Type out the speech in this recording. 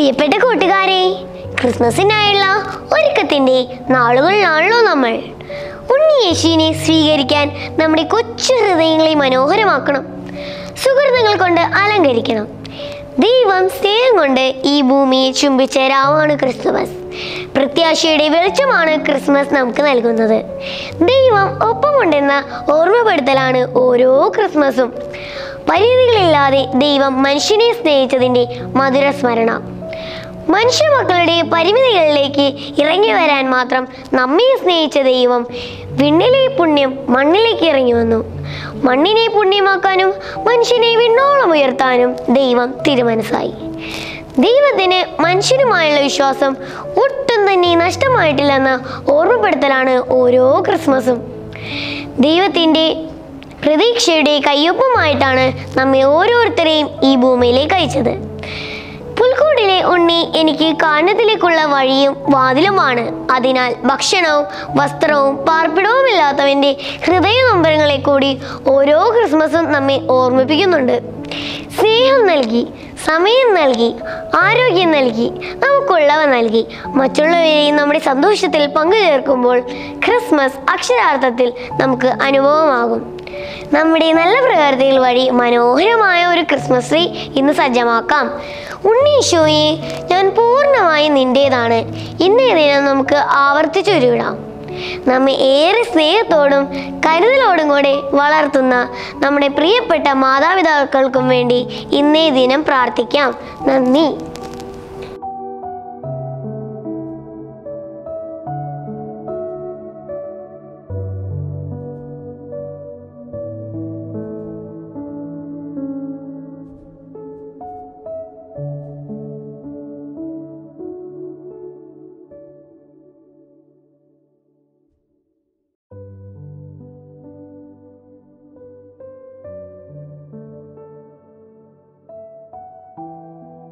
പ്രിയപ്പെട്ട കൂട്ടുകാരെ ക്രിസ്മസിനായുള്ള ഒരുക്കത്തിന്റെ നാളുകളിലാണല്ലോ നമ്മൾ ഉണ്ണി യേശുവിനെ സ്വീകരിക്കാൻ നമ്മുടെ കൊച്ചു ഹൃദയങ്ങളെ മനോഹരമാക്കണം സുഹൃത്തുക്കൾ കൊണ്ട് അലങ്കരിക്കണം ദൈവം സ്നേഹം കൊണ്ട് ഈ ഭൂമിയെ ചുംബിച്ച രാവാണ് ക്രിസ്തുമസ് പ്രത്യാശയുടെ വെളിച്ചമാണ് ക്രിസ്മസ് നമുക്ക് നൽകുന്നത് ദൈവം ഒപ്പമുണ്ടെന്ന ഓർമ്മപ്പെടുത്തലാണ് ഓരോ ക്രിസ്മസും പരിധികളില്ലാതെ ദൈവം മനുഷ്യനെ സ്നേഹിച്ചതിൻ്റെ മധുര സ്മരണ മനുഷ്യ മക്കളുടെ പരിമിതികളിലേക്ക് ഇറങ്ങി വരാൻ മാത്രം നമ്മെ സ്നേഹിച്ച ദൈവം വിണ്ണിലെ പുണ്യം മണ്ണിലേക്ക് ഇറങ്ങി വന്നു മണ്ണിനെ പുണ്യമാക്കാനും മനുഷ്യനെ വിണ്ണോളം ഉയർത്താനും ദൈവം തിരുമനസ്സായി ദൈവത്തിന് മനുഷ്യനുമായുള്ള വിശ്വാസം ഒട്ടും തന്നെ നഷ്ടമായിട്ടില്ലെന്ന ഓർമ്മപ്പെടുത്തലാണ് ഓരോ ക്രിസ്മസും ദൈവത്തിൻ്റെ പ്രതീക്ഷയുടെ കയ്യൊപ്പമായിട്ടാണ് നമ്മെ ഓരോരുത്തരെയും ഈ ഭൂമിയിലേക്ക് അയച്ചത് പുൽക്കൂടിലെ ഉണ്ണി എനിക്ക് കാനത്തിലേക്കുള്ള വഴിയും വാതിലുമാണ് അതിനാൽ ഭക്ഷണവും വസ്ത്രവും പാർപ്പിടവുമില്ലാത്തവൻ്റെ ഹൃദയ നൊമ്പരങ്ങളെ കൂടി ഓരോ ക്രിസ്മസും നമ്മെ ഓർമ്മിപ്പിക്കുന്നുണ്ട് സ്നേഹം നൽകി സമയം നൽകി ആരോഗ്യം നൽകി നമുക്കുള്ളവ നൽകി മറ്റുള്ളവരെയും നമ്മുടെ സന്തോഷത്തിൽ പങ്കുചേർക്കുമ്പോൾ ക്രിസ്മസ് അക്ഷരാർത്ഥത്തിൽ നമുക്ക് അനുഭവമാകും നമ്മുടെ നല്ല പ്രവൃത്തികൾ വഴി മനോഹരമായ ഒരു ക്രിസ്മസ് ട്രീ ഇന്ന് സജ്ജമാക്കാം ഉണ്ണീശോയെ ഞാൻ പൂർണ്ണമായി നിന്റേതാണ് ഇന്നേ ദിനം നമുക്ക് ആവർത്തിച്ചൊരുവിടാം നമ്മെ ഏറെ സ്നേഹത്തോടും കരുതലോടും കൂടെ വളർത്തുന്ന നമ്മുടെ പ്രിയപ്പെട്ട മാതാപിതാക്കൾക്കും വേണ്ടി ഇന്നേ ദിനം പ്രാർത്ഥിക്കാം നന്ദി